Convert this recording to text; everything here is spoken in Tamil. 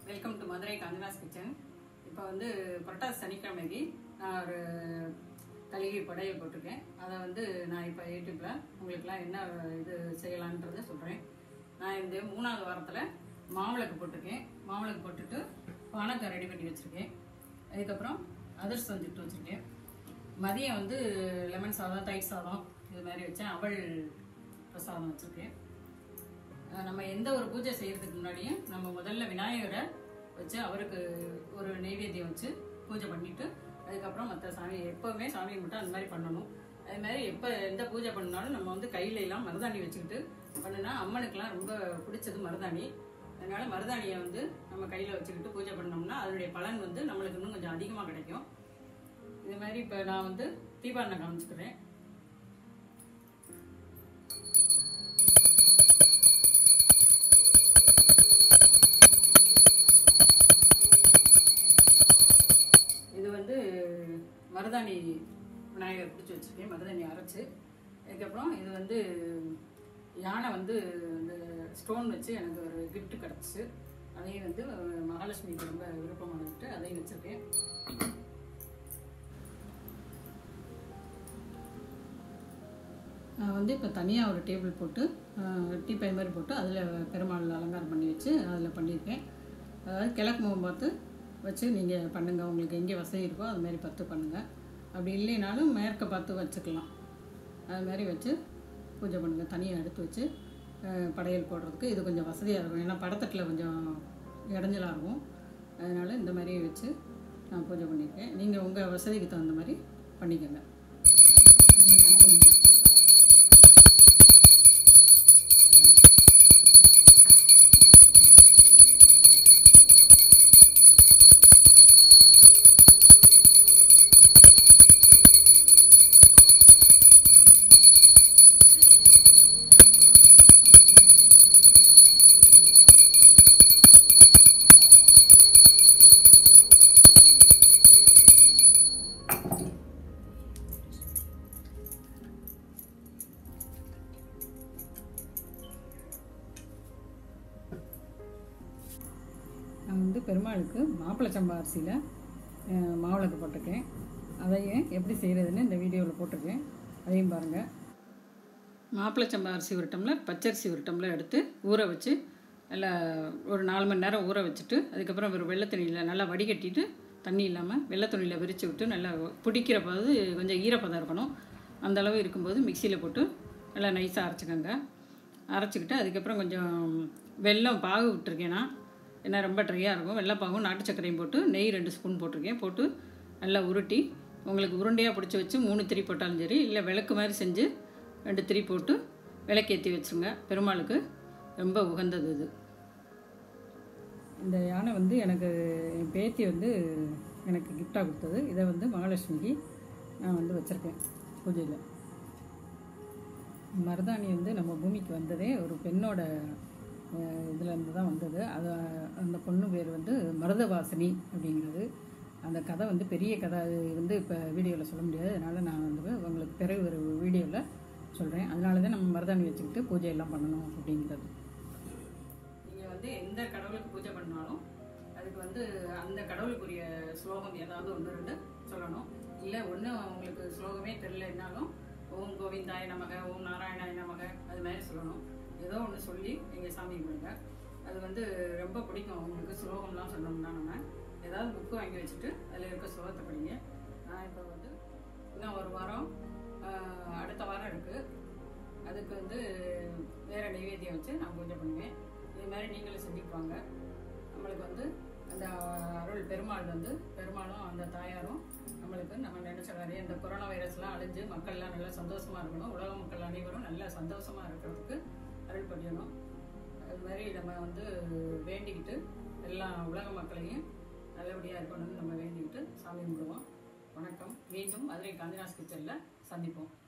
வெல்கம் டு மதுரை காந்தினாஸ் கிச்சன் இப்போ வந்து புரட்டாசி சனிக்கிழமைக்கு நான் ஒரு தலிகை படையல் போட்டிருக்கேன் அதை வந்து நான் இப்போ யூடியூப்பில் உங்களுக்குலாம் என்ன இது செய்யலான்றதை சொல்கிறேன் நான் இந்த மூணாவது வாரத்தில் மாவிளக்கு போட்டிருக்கேன் மாவிளக்கு போட்டுட்டு பானக்கம் ரெடி பண்ணி வச்சுருக்கேன் அதுக்கப்புறம் அதிர்ஷ்டம் சுட்டு வச்சுருக்கேன் மதியம் வந்து லெமன் சாதம் தயிர் சாதம் இது மாதிரி வச்சேன் அவல் பிரசாதம் வச்சுருக்கேன் அஹ் நம்ம எந்த ஒரு பூஜை செய்யறதுக்கு முன்னாடியும் நம்ம முதல்ல விநாயகரை வச்சு அவருக்கு ஒரு நெய்வேத்தியம் வச்சு பூஜை பண்ணிட்டு அதுக்கப்புறம் மற்ற சாமி எப்போவுமே சாமி மட்டும் அந்த மாதிரி பண்ணணும் அது மாதிரி எப்போ எந்த பூஜை பண்ணாலும் நம்ம வந்து கையில எல்லாம் மருதாணி வச்சுக்கிட்டு பண்ணுனா அம்மனுக்கெல்லாம் ரொம்ப பிடிச்சது மருதாணி அதனால மருதாணியை வந்து நம்ம கையில் வச்சுக்கிட்டு பூஜை பண்ணோம்னா அதனுடைய பலன் வந்து நம்மளுக்கு இன்னும் கொஞ்சம் அதிகமாக கிடைக்கும் இது மாதிரி இப்போ நான் வந்து தீபாவளி காமிச்சுக்கிறேன் இது வந்து மருதாணி விநாயகர் பிடிச்சி வச்சுருக்கேன் மருதாணி அரைச்சு அதுக்கப்புறம் இது வந்து யானை வந்து இந்த ஸ்டோன் வச்சு எனக்கு ஒரு gift கிடச்சிச்சு அதையும் வந்து மகாலட்சுமிக்கு ரொம்ப விருப்பமானதுட்டு அதையும் வச்சுருக்கேன் நான் வந்து இப்போ தனியாக ஒரு டேபிள் போட்டு டீ பை மாதிரி போட்டு அதில் பெருமாள் அலங்காரம் பண்ணி வச்சு அதில் பண்ணியிருக்கேன் அதாவது கிழக்கு முகம் பார்த்து வச்சு நீங்கள் பண்ணுங்கள் உங்களுக்கு எங்கே வசதி இருக்கோ அது மாதிரி பார்த்து பண்ணுங்கள் அப்படி இல்லைனாலும் மேற்க பார்த்து வச்சுக்கலாம் அது மாதிரி வச்சு பூஜை பண்ணுங்கள் தனியாக எடுத்து வச்சு அஹ், படையல் போடுறதுக்கு இது கொஞ்சம் வசதியாக இருக்கும் ஏன்னா படத்தட்டில் கொஞ்சம் இடைஞ்சலாக இருக்கும் அதனால் இந்த மாதிரி வச்சு நான் பூஜை பண்ணியிருக்கேன் நீங்கள் உங்கள் வசதிக்கு தகுந்த மாதிரி பண்ணிக்கோங்க நான் வந்து பெருமாளுக்கு மாப்பிள்ளை சம்பா அரிசியில் அஹ், மாவிளக்கு போட்டிருக்கேன் அதையும் எப்படி செய்கிறதுன்னு இந்த வீடியோவில் போட்டிருக்கேன் அதையும் பாருங்கள் மாப்பிள்ளை சம்பா அரிசி ஒரு டம்ளர் பச்சரிசி ஒரு டம்ளர் எடுத்து ஊற வச்சு நல்லா ஒரு நாலு மணி நேரம் ஊற வச்சுட்டு அதுக்கப்புறம் ஒரு வெள்ளை துணியில் நல்லா வடிகட்டிட்டு தண்ணி இல்லாமல் வெள்ளை துணியில் விரித்து விட்டு நல்லா பிடிக்கிற போது கொஞ்சம் ஈரப்பதம் இருக்கணும் அந்த அளவு இருக்கும்போது மிக்சியில் போட்டு நல்லா நைஸாக அரைச்சிக்கோங்க அரைச்சிக்கிட்டு அதுக்கப்புறம் கொஞ்சம் வெல்லம் பாகு விட்டுருக்கேன் நான் ஏன்னா ரொம்ப ட்ரையாக இருக்கும் வெள்ளைப்பாகும் நாட்டு சர்க்கரையும் போட்டு நெய் ரெண்டு ஸ்பூன் போட்டிருக்கேன் போட்டு நல்லா உருட்டி உங்களுக்கு உருண்டையாக பிடிச்சி வச்சு மூணு திரி போட்டாலும் சரி இல்லை விளக்கு மாதிரி செஞ்சு ரெண்டு திரி போட்டு விளக்கேற்றி வச்சுருங்க பெருமாளுக்கு ரொம்ப உகந்தது இது இந்த யானை வந்து எனக்கு என் பேத்தி வந்து எனக்கு கிஃப்டாக கொடுத்தது இதை வந்து மகாலட்சுமிக்கு நான் வந்து வச்சுருக்கேன் பூஜையில் மருதாணி வந்து நம்ம பூமிக்கு வந்ததே ஒரு பெண்ணோட இதுலேருந்து தான் வந்தது அது அந்த பொண்ணு பேர் வந்து மருதவாசினி அப்படிங்கிறது அந்த கதை வந்து பெரிய கதை அது வந்து இப்போ வீடியோவில் சொல்ல முடியாது அதனால் நான் வந்து உங்களுக்கு பிறகு ஒரு வீடியோவில் சொல்கிறேன் அதனால தான் நம்ம மருதாணி வச்சுக்கிட்டு பூஜை எல்லாம் பண்ணணும் அப்படிங்கிறது நீங்கள் வந்து எந்த கடவுளுக்கு பூஜை பண்ணாலும் அதுக்கு வந்து அந்த கடவுளுக்குரிய ஸ்லோகம் ஏதாவது ஒன்று ரெண்டு சொல்லணும் இல்லை ஒன்று உங்களுக்கு ஸ்லோகமே தெரியலனாலும் ஓம் கோவிந்தாய நமக ஓம் நாராயணாய நமக அது மாதிரி சொல்லணும் ஏதோ ஒன்று சொல்லி நீங்கள் சாமி கும்பிடுங்க அது வந்து ரொம்ப பிடிக்கும் உங்களுக்கு ஸ்லோகம்லாம் சொன்னோம்னா நம்ம ஏதாவது புக்கு வாங்கி வச்சுட்டு அதில் இருக்க ஸ்லோகத்தை படிங்க நான் இப்போ வந்து இன்னும் ஒரு வாரம் ஆஹ், அடுத்த வாரம் இருக்குது அதுக்கு வந்து வேறு நைவேத்தியம் வச்சு நான் பூஜை பண்ணுவேன் இது மாதிரி நீங்களும் செஞ்சுக்குவாங்க நம்மளுக்கு வந்து அந்த அருள் பெருமாள் வந்து பெருமாளும் அந்த தாயாரும் நம்மளுக்கு நம்ம நினைச்ச மாதிரி இந்த கொரோனா வைரஸ்லாம் அழிஞ்சு மக்கள்லாம் நல்லா சந்தோஷமா இருக்கணும் உலக மக்கள் அனைவரும் நல்லா சந்தோஷமா இருக்கிறதுக்கு அருள் புரியணும் அது மாதிரி நம்ம வந்து வேண்டிக்கிட்டு எல்லா உலக மக்களையும் நல்லபடியாக இருக்கணும்னு நம்ம வேண்டிக்கிட்டு சாமி கும்பிடுவோம் வணக்கம் மீண்டும் மதுரை காந்திராஸ் கிச்சனில் சந்திப்போம்